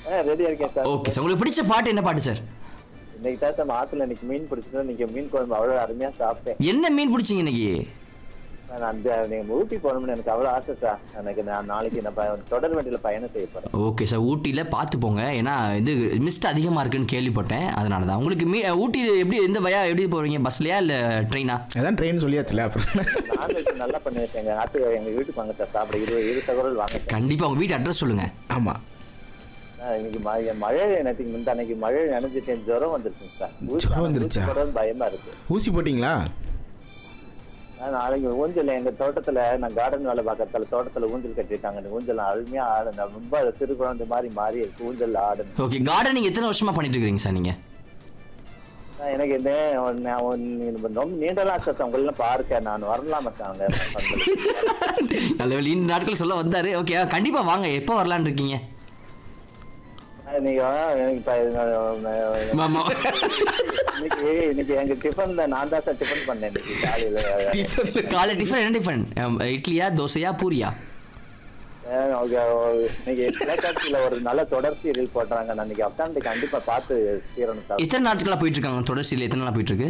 ரெடியா இருக்கேன் sir okay sir உங்களுக்கு பிடிச்ச பாட்டு என்ன பாட்டு சார் இன்னைக்கு தான் சார் ஆத்துல இன்னைக்கு மீன் பிடிச்சிட்டு இன்னைக்கு மீன் குழம்பு அவ்வளவு அருமையா சாப்பிட்டேன் என்ன மீன் பிடிச்சிங்க இன்னைக்கு நான் அந்த நீங்க ஊட்டி போகணும்னு எனக்கு அவ்வளவு ஆசை சார் எனக்கு நான் நாளைக்கு நான் ப- தொடர் வண்டியில பயணம் செய்ய போறேன் ஓகே சார் ஊட்டியில் பார்த்து போங்க ஏன்னா இது மிஸ்ட் அதிகமாக இருக்குன்னு கேள்விப்பட்டேன் அதனால தான் உங்களுக்கு மீ ஊட்டி எப்படி எந்த வயா எப்படி போகிறீங்க பஸ்லையா இல்லை ட்ரெயினா அதான் ட்ரெயின் சொல்லியாச்சுல அப்புறம் நான்வெஜ் நல்லா பண்ணி வச்சேங்க ஆத்து எங்க வீட்டுக்கு வாங்க சார் சாப்பிட இரு இரு தகவல் வாங்க சார் கண்டிப்பாக உங்கள் வீட்டு அட்ரஸ் சொல்லுங்கள் ஆமா ஆ, இன்னைக்கு மழை மழை எனக்கு முந்த அன்னைக்கு மழை நினைஞ்சிட்டேன் ஜுரம் வந்துருச்சுங்க சார் ஊசி- ஜுரம் வந்துருச்சா? ஊசி போடவும் பயமா இருக்கு ஊசி போட்டிங்களா நான் நாளைக்கு ஊஞ்சல் எங்க தோட்டத்துல நான் கார்டன் வேலை பார்க்கறதுல தோட்டத்துல ஊஞ்சல் கட்டிட்டாங்க அந்த ஊஞ்சல் அருமையா ஆடு நான் ரொம்ப சிறு குழந்தை மாதிரி மாறி இருக்கு ஊஞ்சல் ஆடுன்னு ஓகே கார்டனிங் எத்தனை வருஷமாக பண்ணிட்டு இருக்கிறீங்க சார் நீங்கள் நான் எனக்கு இந்த ஒன்னு- நான் ஒன்னு- இந்த ரொம்ப நீண்டலாம் ஆசை சார் உங்களெல்லாம் பார்க்க நான் வரலாமா சார் அங்க பந்தலுக்கு? நல்ல வேலை இந்த நாட்கள் சொல்ல வந்தாரு ஓகே கண்டிப்பாக வாங்க எப்போ வரலான்னு இருக்கீங்க நீங்க எனக்கு இப்ப நான் ஆமா. இன்னைக்கு இன்னைக்கு எங்க டிஃபன்ல நான் தான் சார் டிஃபன் பண்ணேன் இன்னைக்கு காலையில காலை டிஃபன் என்ன டிஃபன் அம், இட்லியா தோசையா பூரியா அஹ் okay, இன்னைக்கு தொலைக்காட்சியில ஒரு நல்ல தொடர் சீரியல் போட்டாங்க நான் இன்னைக்கு உட்காந்து கண்டிப்பா பார்த்து தீரணும் சார் எத்தனை நாட்களா போயிட்டு இருக்காங்க தொடர்ச்சியில் எத்தனை நாள் போயிட்டு இருக்கு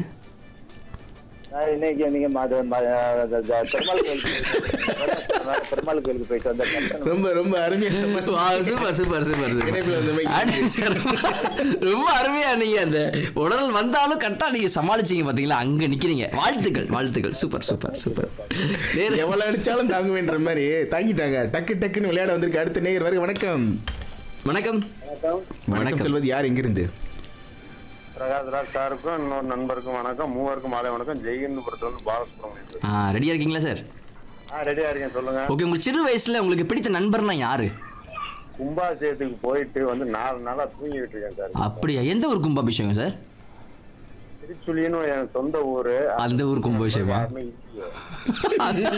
நான் இன்னைக்கு நீங்க ம- அது ம- அது- அது பெருமாள் கோயிலுக்கு பெருமாள் கோயிலுக்கு போயிட்டு வந்த தரிசனம் ரொம்ப ரொம்ப அருமையா சொன்னீங்க. வா சூப்பர் சூப்பர் சூப்பர் இணைப்புல வந்தமைக்கு சூப்பர் ரொம்ப அருமையா நீங்க அந்த உடல் வந்தாலும் கரெக்டா நீங்க சமாளிச்சீங்க பாத்தீங்களா அங்க நிக்கிறீங்க வாழ்த்துக்கள் வாழ்த்துக்கள் சூப்பர் சூப்பர் சூப்பர் வேற எவ்வளவு அடிச்சாலும் தாங்குவேன்ற மாதிரி தாங்கிட்டாங்க டக்கு டக்குன்னு விளையாட வந்திருக்கு அடுத்த நேயர் வரை வணக்கம் வணக்கம் வணக்கம் வணக்கம். சொல்வது யார் எங்கிருந்து பிரகாஷ்ராஜ் சாருக்கும் இன்னொரு நண்பருக்கும் வணக்கம் மூவருக்கும் மாலை வணக்கம் ஜெயகிந்தபுரத்துல இருந்து பாலசுப்ரமணியன் ஆ ரெடியா இருக்கீங்களா சார் ஆ ரெடியா இருக்கேன் சொல்லுங்க ஓகே உங்களுக்கு சிறு வயசுல உங்களுக்கு பிடித்த நண்பர்னா யாரு கும்பாபிஷேகத்துக்கு போயிட்டு வந்து நாலு நாளா தூங்கிட்டு இருக்கேன் சார் அப்படியா எந்த ஊர் கும்பாபிஷேகம் சார் திருச்சுழின்னு என் சொந்த ஊரு அந்த ஊர் கும்பாபிஷேகமா யாருமே இல்லையே.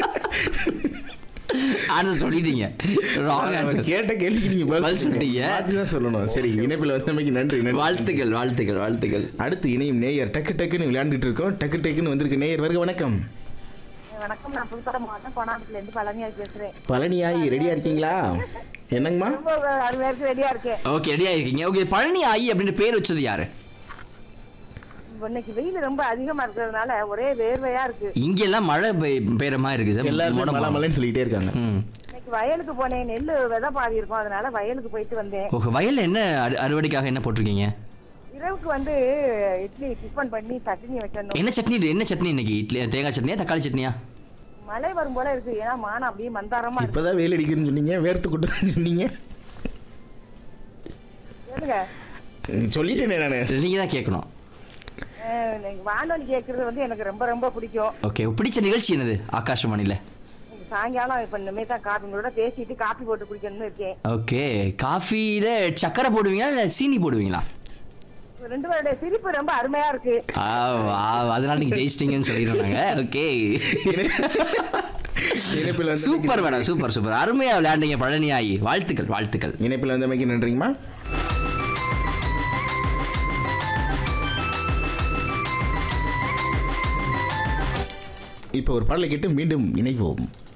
ஆன்சர் சொல்லிட்டீங்க ராங் அவர் ஆன்சர் கேட்ட கேள்விக்கு நீங்க பதில் பதில் சொல்லிட்டீங்க. மாத்தி தான் சொல்லணும் சரி இணைப்பில் வந்தமைக்கு நன்றி நன்றி வாழ்த்துக்கள் வாழ்த்துக்கள் வாழ்த்துக்கள் அடுத்து இணையும் நேயர் டக்கு டக்குன்னு விளையாண்டுட்டு இருக்கோம் டக்கு டக்குன்னு வந்திருக்கு நேயர் வருக வணக்கம் வணக்கம் நான் புதுக்கோட்டை மாவட்டம் கோணாமத்துல இருந்து பழனியார் பேசுறேன் பழனியாயி ரெடியா இருக்கீங்களா என்னங்கம்மா ரொம்ப அருமையாக ரெடியா இருக்கேன் ஓகே ரெடியா இருக்கீங்க ஓகே பழனி ஆயி அப்படின்னு பேர் வச்சது யாரு இன்னைக்கு வெயில் ரொம்ப அதிகமா இருக்கிறதுனால ஒரே வேர்வையா இருக்கு இங்கெல்லாம் மழை பெய்- பெய்யற மாதிரி இருக்கு சார் எல்லாருமே மோடம் மலை மலைன்னு சொல்லிட்டே இருக்காங்க ம் இன்னைக்கு வயலுக்கு போனேன் நெல்லு விதை பாதி இருக்கும் அதனால வயலுக்கு போயிட்டு வந்தேன் ஓகே வயல்ல என்ன அறு- அறுவடைக்காக என்ன போட்டிருக்கீங்க இரவுக்கு வந்து இட்லி டிஃபன் பண்ணி சட்னி வச்சிடணும் என்ன சட்னி இது? என்ன சட்னி இன்னைக்கு இட்லி தேங்காய் சட்னியா தக்காளி சட்னியா மழை வரும் போல இருக்கு ஏன்னா மானம் அப்படியே மந்தாரமா இருக்கு இப்பதான் வெயில் அடிக்குதுன்னு சொன்னீங்க வேர்த்து கொட்டுதுன்னு சொன்னீங்க கேளுங்க சொல்லிட்டேனே நானு நீங்க தான் கேட்கணும் அஹ் எனக்கு வானொலி கேட்கறது வந்து எனக்கு ரொம்ப ரொம்ப பிடிக்கும் ஓகே பிடிச்ச நிகழ்ச்சி என்னது ஆகாஷவாணியில இன்னைக்கு சாயங்காலம் இப்ப இனிமே தான் காப்பி உங்களோட பேசிட்டு காப்பி போட்டு குடிக்கணும்னு இருக்கேன் ஓகே காஃபியில சக்கரை போடுவீங்களா இல்ல சீனி போடுவீங்களா ரெண்டு பேருடைய சிரிப்பு ரொம்ப அருமையா இருக்கு ஆ, வா, அதனால நீங்க ஜெயிச்சிட்டீங்கன்னு சொல்லிடுறோம் நாங்க ஓகே இணைப்பில் வந்து சூப்பர் மேடம் சூப்பர் சூப்பர் அருமையா விளையாண்டீங்க பழனி ஆயி வாழ்த்துக்கள் வாழ்த்துக்கள் இணைப்பில் வந்தமைக்கு நன்றிங்கம்மா இப்போ ஒரு பாடலை கேட்டு மீண்டும் இணைவோம்